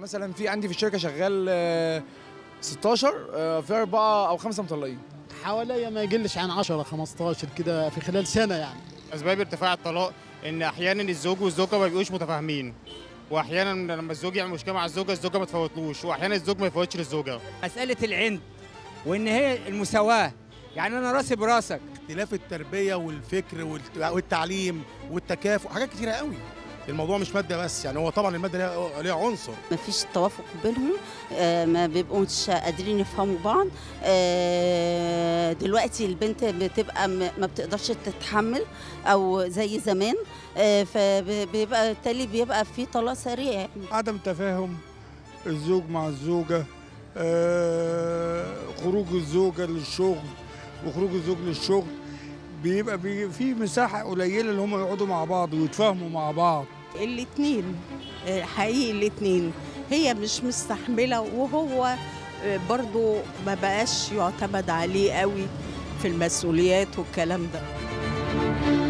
مثلا في عندي في الشركه شغال آه، 16 آه، في اربعه او خمسه مطلقين حواليا ما يقلش عن 10 15 كده في خلال سنه يعني اسباب ارتفاع الطلاق ان احيانا الزوج والزوجه ما بيبقوش متفاهمين واحيانا لما الزوج يعمل مشكله مع الزوجه الزوجه ما تفوتلوش واحيانا الزوج ما يفوتش للزوجه مسألة العند وإن هي المساواة يعني أنا راسي براسك اختلاف التربيه والفكر والت- والتعليم والتكافؤ حاجات كتيره قوي الموضوع مش ماده بس يعني هو طبعا الماده ليها ليها عنصر مفيش توافق بينهم آه، ما بيبقوش قادرين يفهموا بعض آه، دلوقتي البنت بتبقى م- ما بتقدرش تتحمل او زي زمان آه، فبيبقى بالتالي بيبقى في طلاق سريع يعني. عدم تفاهم الزوج مع الزوجة آه، خروج الزوجة للشغل وخروج الزوج للشغل بيبقى بي في مساحة قليلة اللي هم يقعدوا مع بعض ويتفاهموا مع بعض الاتنين آه، حقيقي الاتنين هي مش مستحملة وهو آه، برضو ما بقاش يعتمد عليه قوي في المسؤوليات والكلام ده